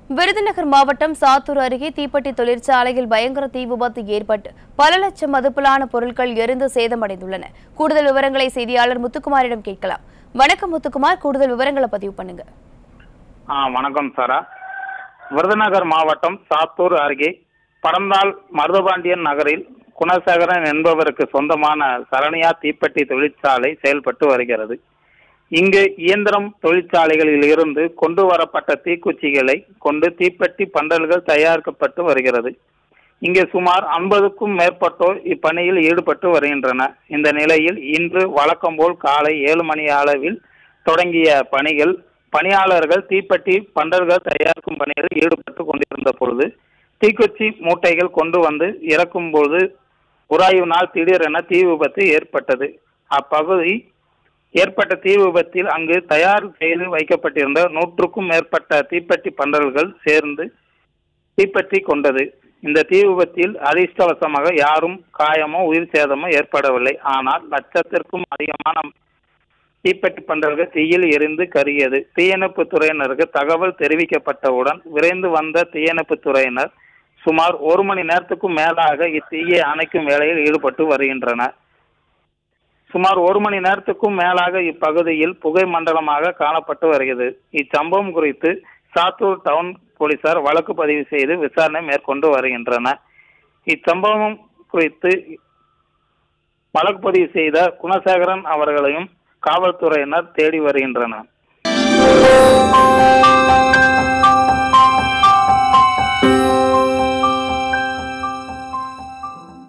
விருதுநகர் மாவட்டம் சாத்தூர் அருகே தீப்பெட்டி தொழிற்சாலையில் பயங்கர தீ விபத்து ஏற்பட்டு பல லட்சம் மதிப்பிலான பொருட்கள் எரிந்து சேதமடைந்துள்ளன கூடுதல் விவரங்களை செய்தியாளர் முத்துக்குமாரிடம் கேட்கலாம் வணக்கம் முத்துக்குமார் கூடுதல் விவரங்களை பதிவு பண்ணுங்க ஆ வணக்கம் சாரா விருதுநகர் மாவட்டம் சாத்தூர் அருகே படந்தால் மருதபாண்டியன் நகரில் குணசேகரன் என்பவருக்கு சொந்தமான சரணியா தீப்பெட்டி தொழிற்சாலை செயல்பட்டு வருகிறது இங்கு இயந்திரம் தொழிற்சாலைகளில் இருந்து கொண்டு வரப்பட்ட தீக்குச்சிகளை கொண்டு தீப்பெட்டி பண்டல்கள் தயாரிக்கப்பட்டு வருகிறது இங்கே சுமார் ஐம்பதுக்கும் மேற்பட்டோர் இப்பணியில் ஈடுபட்டு வருகின்றனர் இந்த நிலையில் இன்று வழக்கம் போல் காலை ஏழு மணி அளவில் தொடங்கிய பணிகள் பணியாளர்கள் தீப்பெட்டி பண்டல்கள் தயாரிக்கும் பணியில் ஈடுபட்டு கொண்டிருந்த பொழுது தீக்குச்சி மூட்டைகள் கொண்டு வந்து இறக்கும் போது உராய்வினால் திடீரென தீ விபத்து ஏற்பட்டது அப்பகுதி ஏற்பட்ட தீ விபத்தில் அங்கு தயார் செய்து வைக்கப்பட்டிருந்த நூற்றுக்கும் மேற்பட்ட தீப்பெட்டி பண்டல்கள் சேர்ந்து தீப்பற்றி கொண்டது இந்த தீ விபத்தில் அதிர்ஷ்டவசமாக யாரும் காயமோ உயிர் சேதமோ ஏற்படவில்லை ஆனால் லட்சத்திற்கும் அதிகமான தீப்பெட்டி பண்டல்கள் தீயில் எரிந்து கருகியது தீயணைப்பு துறையினருக்கு தகவல் தெரிவிக்கப்பட்டவுடன் விரைந்து வந்த தீயணைப்பு துறையினர் சுமார் ஒரு மணி நேரத்துக்கும் மேலாக இத்தீயை அணைக்கும் வேலையில் ஈடுபட்டு வருகின்றனர் சுமார் ஒரு மணி நேரத்துக்கும் மேலாக இப்பகுதியில் புகை மண்டலமாக காணப்பட்டு வருகிறது இச்சம்பவம் குறித்து சாத்தூர் டவுன் போலீசார் வழக்கு பதிவு செய்து விசாரணை மேற்கொண்டு வருகின்றனர் இச்சம்பவம் குறித்து வழக்கு பதிவு செய்த குணசேகரன் அவர்களையும் காவல்துறையினர் தேடி வருகின்றனர்